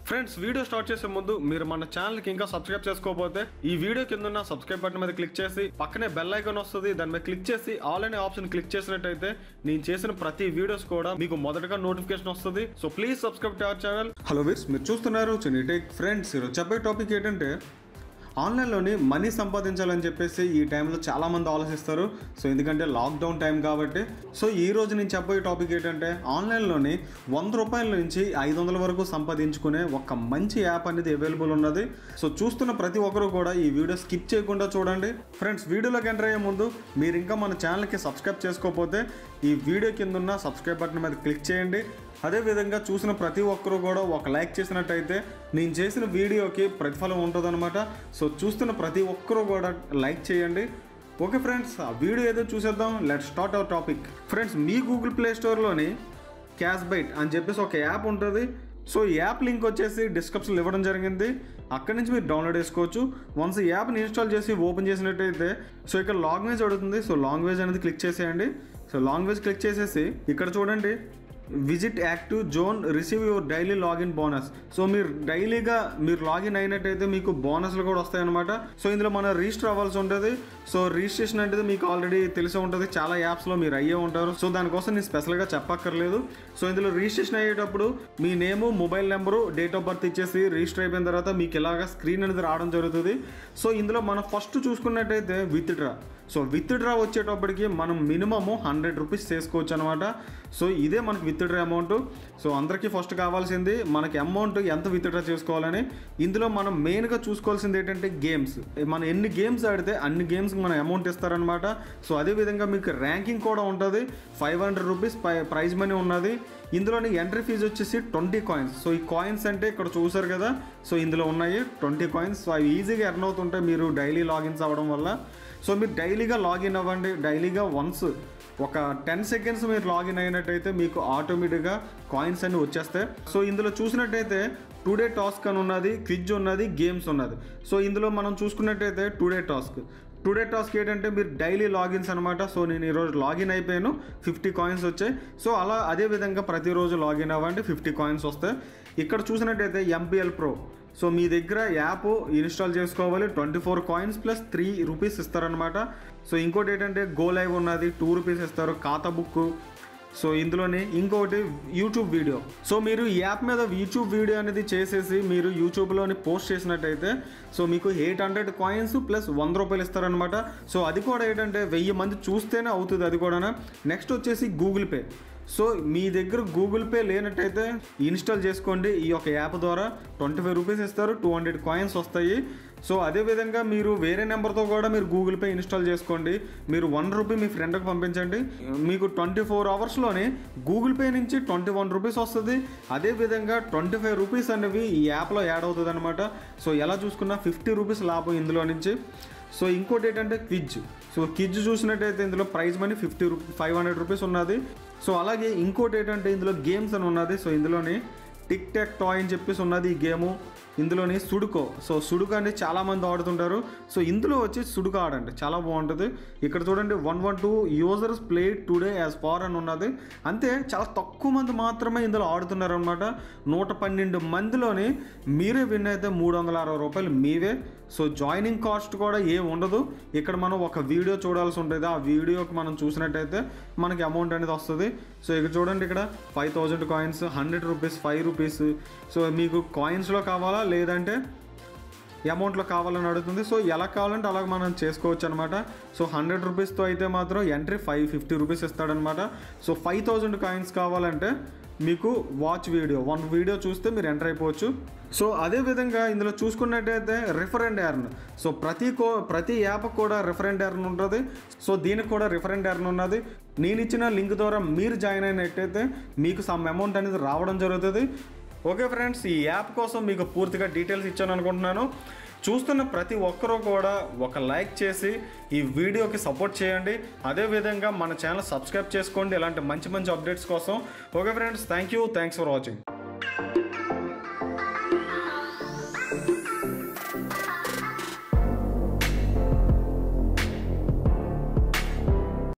friends video start చేసే ముందు మీరు మన ఛానల్కి ఇంకా సబ్స్క్రైబ్ చేసుకోకపోతే ఈ వీడియో కింద ఉన్న సబ్స్క్రైబ్ బటన్ మీద క్లిక్ చేసి పక్కనే బెల్ ఐకాన్ వస్తుంది దాని మీద క్లిక్ చేసి ఆల్ అనే ఆప్షన్ క్లిక్ చేసినట్టయితే నేను చేసిన ప్రతి వీడియోస్ కూడా మీకు మొదటగా నోటిఫికేషన్ వస్తుంది so please subscribe to our channel hello viewers మీరు చూస్తున్నారు చిన్ని టేక్ ఫ్రెండ్స్ ఈరోజు చెప్పే టాపిక్ ఏంటంటే ఆన్లైన్లోని మనీ సంపాదించాలని చెప్పేసి ఈ టైంలో చాలామంది ఆలోచిస్తారు సో ఎందుకంటే లాక్డౌన్ టైం కాబట్టి సో ఈ రోజు నేను చెప్పే టాపిక్ ఏంటంటే ఆన్లైన్లోని వంద రూపాయల నుంచి ఐదు వందల వరకు సంపాదించుకునే ఒక మంచి యాప్ అనేది అవైలబుల్ ఉన్నది సో చూస్తున్న ప్రతి ఒక్కరు కూడా ఈ వీడియో స్కిప్ చేయకుండా చూడండి ఫ్రెండ్స్ వీడియోలోకి ఎంటర్ అయ్యే ముందు మీరు ఇంకా మన ఛానల్కి సబ్స్క్రైబ్ చేసుకోకపోతే ఈ వీడియో కింద ఉన్న సబ్స్క్రైబ్ బటన్ మీద క్లిక్ చేయండి అదేవిధంగా చూసిన ప్రతి ఒక్కరూ కూడా ఒక లైక్ చేసినట్టయితే నేను చేసిన వీడియోకి ప్రతిఫలం ఉంటుందన్నమాట సో చూస్తున్న ప్రతి ఒక్కరూ కూడా లైక్ చేయండి ఓకే ఫ్రెండ్స్ ఆ వీడియో ఏదో చూసేద్దాం let start our topic friends మీ గూగుల్ ప్లే స్టోర్లోని క్యాష్ బైట్ అని చెప్పేసి ఒక యాప్ ఉంటుంది సో ఈ యాప్ లింక్ వచ్చేసి డిస్క్రిప్షన్లో ఇవ్వడం జరిగింది అక్కడి నుంచి మీరు డౌన్లోడ్ చేసుకోవచ్చు వన్స్ ఈ యాప్ని ఇన్స్టాల్ చేసి ఓపెన్ చేసినట్టయితే సో ఇక్కడ లాంగ్వేజ్ అడుగుతుంది సో లాంగ్వేజ్ అనేది క్లిక్ చేసేయండి సో లాంగ్వేజ్ క్లిక్ చేసేసి ఇక్కడ చూడండి visit active zone receive your daily login bonus so మీరు డైలీగా మీరు లాగిన్ అయినట్టయితే మీకు బోనస్లు కూడా వస్తాయన్నమాట సో ఇందులో మనం రిజిస్టర్ అవ్వాల్సి ఉంటుంది సో రిజిస్ట్రేషన్ అంటే మీకు ఆల్రెడీ తెలిసే ఉంటుంది చాలా యాప్స్లో మీరు అయ్యే ఉంటారు సో దానికోసం నేను స్పెషల్గా చెప్పక్కర్లేదు సో ఇందులో రిజిస్ట్రేషన్ అయ్యేటప్పుడు మీ name mobile number date of birth ఇచ్చేసి రిజిస్టర్ అయిపోయిన తర్వాత మీకు ఇలాగా స్క్రీన్ అనేది రావడం జరుగుతుంది సో ఇందులో మనం ఫస్ట్ చూసుకున్నట్టయితే withdraw so withdraw వచ్చేటప్పటికి మనం మినిమము హండ్రెడ్ రూపీస్ చేసుకోవచ్చు అనమాట సో ఇదే మనకి విత్ డ్రా అమౌంట్ సో అందరికీ ఫస్ట్ కావాల్సింది మనకి అమౌంట్ ఎంత విత్ డ్రా చేసుకోవాలని ఇందులో మనం మెయిన్గా చూసుకోవాల్సింది ఏంటంటే గేమ్స్ మనం ఎన్ని గేమ్స్ ఆడితే అన్ని గేమ్స్కి మనం అమౌంట్ ఇస్తారనమాట సో అదేవిధంగా మీకు ర్యాంకింగ్ కూడా ఉంటుంది five hundred rupees prize money ఉన్నది ఇందులోని ఎంట్రీ ఫీజు వచ్చేసి ట్వంటీ కాయిన్స్ సో ఈ కాయిన్స్ అంటే ఇక్కడ చూసారు కదా సో ఇందులో ఉన్నాయి ట్వంటీ కాయిన్స్ సో అవి ఈజీగా ఎర్న్ అవుతుంటాయి మీరు డైలీ లాగిన్స్ అవ్వడం వల్ల సో మీరు డైలీగా లాగిన్ అవ్వండి డైలీగా వన్స్ ఒక టెన్ సెకండ్స్ మీరు లాగిన్ అయినట్టయితే మీకు ఆటోమేటిక్గా కాయిన్స్ అన్ని వచ్చేస్తాయి సో ఇందులో చూసినట్టయితే టుడే టాస్క్ అని ఉన్నది క్విజ్ ఉన్నది గేమ్స్ ఉన్నది సో ఇందులో మనం చూసుకున్నట్టయితే టుడే టాస్క్ టుడే టాస్క్ ఏంటంటే మీరు డైలీ లాగిన్స్ అనమాట సో నేను ఈరోజు లాగిన్ అయిపోయాను ఫిఫ్టీ కాయిన్స్ వచ్చాయి సో అలా అదే విధంగా ప్రతిరోజు లాగిన్ అవ్వండి ఫిఫ్టీ కాయిన్స్ వస్తాయి ఇక్కడ చూసినట్టయితే ఎంపీఎల్ ప్రో సో మీ దగ్గర యాప్ ఇన్స్టాల్ చేసుకోవాలి twenty four coins plus three rupees ఇస్తారనమాట సో ఇంకోటి ఏంటంటే గో లైవ్ ఉన్నది టూ రూపీస్ ఇస్తారు ఖాతా బుక్ సో ఇందులోనే ఇంకొకటి యూట్యూబ్ వీడియో సో మీరు ఈ యాప్ మీద యూట్యూబ్ వీడియో అనేది చేసేసి మీరు యూట్యూబ్లోని పోస్ట్ చేసినట్టయితే సో మీకు ఎయిట్ హండ్రెడ్ కాయిన్స్ ప్లస్ వంద రూపాయలు ఇస్తారనమాట సో అది కూడా ఏంటంటే వెయ్యి మంది చూస్తేనే అవుతుంది అది కూడా నెక్స్ట్ వచ్చేసి గూగుల్ పే సో మీ దగ్గర గూగుల్ పే లేనట్టయితే ఇన్స్టాల్ చేసుకోండి ఈ యొక్క యాప్ ద్వారా ట్వంటీ ఫైవ్ రూపీస్ ఇస్తారు టూ హండ్రెడ్ కాయిన్స్ వస్తాయి సో అదేవిధంగా మీరు వేరే నెంబర్తో కూడా మీరు గూగుల్ పే ఇన్స్టాల్ చేసుకోండి మీరు వన్ రూపీ మీ ఫ్రెండ్కి పంపించండి మీకు ట్వంటీ ఫోర్ అవర్స్లోనే గూగుల్ పే నుంచి ట్వంటీ వన్ రూపీస్ వస్తుంది అదేవిధంగా ట్వంటీ ఫైవ్ రూపీస్ అనేవి ఈ యాప్లో యాడ్ అవుతుంది అనమాట సో ఎలా చూసుకున్నా ఫిఫ్టీ రూపీస్ లాభం ఇందులో నుంచి సో ఇంకోటి ఏంటంటే క్విజ్ సో క్విజ్ చూసినట్టయితే ఇందులో ప్రైజ్ మనీ ఫిఫ్టీ రూ ఫైవ్ హండ్రెడ్ రూపీస్ ఉన్నది సో అలాగే ఇంకోటి ఏంటంటే ఇందులో గేమ్స్ అని ఉన్నది సో ఇందులోని టిక్ టాక్ టాయ్ అని చెప్పేసి ఉన్నది ఈ గేము ఇందులోని సుడుకో సో సుడుకో అనేది చాలామంది ఆడుతుంటారు సో ఇందులో వచ్చి సుడుకో ఆడండి చాలా బాగుంటుంది ఇక్కడ చూడండి one one two users play today as far అని ఉన్నది అంతే చాలా తక్కువ మంది మాత్రమే ఇందులో ఆడుతున్నారు అనమాట నూట పన్నెండు మందిలోని మీరే విన్ అయితే మూడు వందల అరవై రూపాయలు మీవే సో జాయినింగ్ కాస్ట్ కూడా ఏ ఉండదు ఇక్కడ మనం ఒక వీడియో చూడాల్సి ఉంటుంది ఆ వీడియోకి మనం చూసినట్టయితే మనకి అమౌంట్ అనేది వస్తుంది సో ఇక్కడ చూడండి ఇక్కడ five thousand coins hundred rupees five rupees so మీకు కాయిన్స్లో కావాలా లేదంటే అమౌంట్లో కావాలని అడుగుతుంది సో ఎలా కావాలంటే అలాగ మనం చేసుకోవచ్చు అనమాట సో హండ్రెడ్ రూపీస్తో అయితే మాత్రం ఎంట్రీ ఫైవ్ ఫిఫ్టీ రూపీస్ ఇస్తాడనమాట సో ఫైవ్ థౌజండ్ కాయిన్స్ కావాలంటే మీకు వాచ్ వీడియో వన్ వీడియో చూస్తే మీరు ఎంటర్ అయిపోవచ్చు సో అదే విధంగా ఇందులో చూసుకున్నట్టయితే రిఫరెండ్ ఎర్న్ సో ప్రతి కో ప్రతి యాప్ కూడా రిఫరెండ్ ఎర్న్ ఉంటుంది సో దీనికి కూడా రిఫరెండ్ ఎర్న్ ఉన్నది నేను ఇచ్చిన లింక్ ద్వారా మీరు జాయిన్ అయినట్టయితే మీకు సమ్ అమౌంట్ అనేది రావడం జరుగుతుంది ఓకే ఫ్రెండ్స్ ఈ యాప్ కోసం మీకు పూర్తిగా డీటెయిల్స్ ఇచ్చాను అనుకుంటున్నాను చూస్తున్న ప్రతి ఒక్కరూ కూడా ఒక లైక్ చేసి ఈ వీడియోకి సపోర్ట్ చేయండి అదేవిధంగా మన ఛానల్ సబ్స్క్రైబ్ చేసుకోండి ఇలాంటి మంచి మంచి అప్డేట్స్ కోసం okay friends thank you thanks for watching